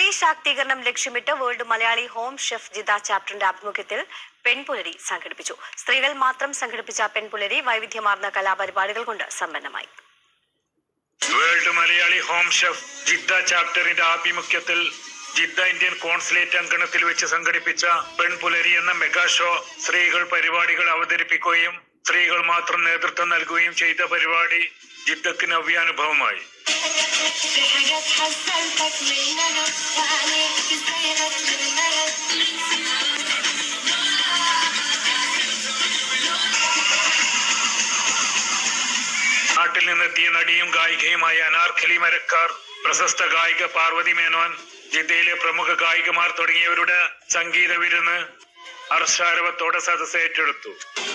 ശാക്തീകരണം ലക്ഷ്യമിട്ട് world Malayali home chef Jeddah ചാപ്റ്ററിന്റെ ആഭിമുഖ്യത്തിൽ പെൺപുലരി സംഘടിപ്പിച്ചു സ്ത്രീകൾ മാത്രം സംഘടിപ്പിച്ച പെൺപുലരി വൈവിധ്യമാർന്ന കലാപരിപാടികൾ കൊണ്ട് സമ്പന്നമായി world Malayali home chef Jeddah ചാപ്റ്ററിന്റെ ആഭിമുഖ്യത്തിൽ ജിദ്ദ ഇന്ത്യൻ കോൺസുലേറ്റ് അങ്കണത്തിൽ വെച്ച് സംഘടിപ്പിച്ച പെൺപുലരി എന്ന മെഗാ ഷോ സ്ത്രീകൾ പരിപാടികൾ അവതരിപ്പിക്കുകയും സ്ത്രീകൾ മാത്രം നേതൃത്വം നൽകുകയും ചെയ്ത പരിപാടി ജിദ്ദക്ക് നവ്യാനുഭവമായി في حاجات حذرتك منها وعليك ازاي منها നാട്ടിൽ നിന്നെത്തിയ നടിയും ഗായികയുമായ അനാർക്കലി മരക്കാർ പ്രശസ്ത ഗായിക പാർവതി മേനോൻ ജിദ്ദയിലെ പ്രമുഖ ഗായികമാർ തുടങ്ങിയവരുടെ സംഗീത വിരുന്ന് ഹർഷാരവത്തോടെ സദസ്സ് ഏറ്റെടുത്തു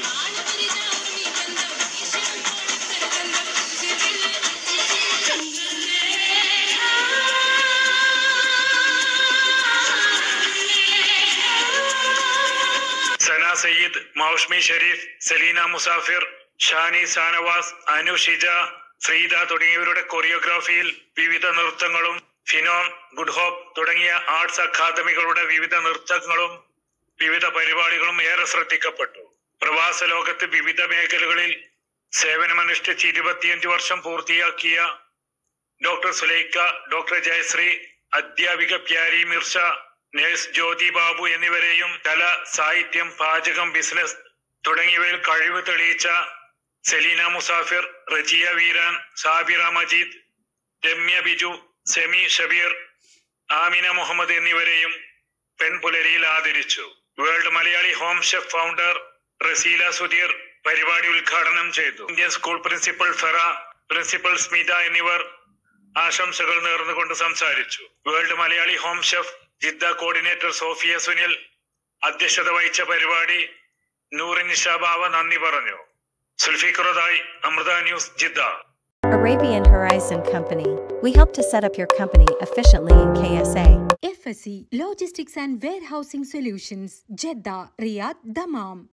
സന സയ്യിദ് മൗഷ്മി ഷരീഫ് സെലീന മുസാഫിർ ഷാനി സാനവാസ് അനു ഷിജ ഫ്രീദ തുടങ്ങിയവരുടെ കൊറിയോഗ്രാഫിയിൽ വിവിധ നൃത്തങ്ങളും ഫിനോം ഗുഡ് ഹോപ്പ് തുടങ്ങിയ ആർട്സ് അക്കാദമികളുടെ വിവിധ നൃത്തങ്ങളും വിവിധ പരിപാടികളും ഏറെ ശ്രദ്ധിക്കപ്പെട്ടു പ്രവാസ ലോകത്ത് വിവിധ മേഖലകളിൽ സേവനമനുഷ്ഠിച്ച് ഇരുപത്തിയഞ്ച് വർഷം പൂർത്തിയാക്കിയ ഡോക്ടർ സുലൈക്ക ഡോക്ടർ ജയശ്രീ അധ്യാപിക പ്യാരി മിർഷ നഴ്സ് ജ്യോതി ബാബു എന്നിവരെയും കല സാഹിത്യം പാചകം ബിസിനസ് തുടങ്ങിയവയിൽ കഴിവ് തെളിയിച്ച സെലീന മുസാഫിർ റജിയ വീരാൻ സാബിറ മജീദ് രമ്യ ബിജു സെമി ഷബീർ ആമിന മുഹമ്മദ് എന്നിവരെയും പെൺപുലരിയിൽ ആദരിച്ചു world Malayali home chef founder Raseela Sudheer പരിപാടി ഉദ്ഘാടനം ചെയ്തു Indian school principal Fera principal Smitha എന്നിവർ ആശംസകൾ നേർന്നുകൊണ്ട് സംസാരിച്ചു world Malayali home chef Jeddah coordinator Sofia Sunil അധ്യക്ഷത വഹിച്ച പരിപാടി നൂറിൻ നിഷാബാവ നന്ദി പറഞ്ഞു സുൽഫിഖറുദായി Amrita news Jeddah Arabian Horizon Company. We help to set up your company efficiently in KSA. FSC Logistics and Warehousing Solutions, Jeddah, Riyadh, Dammam.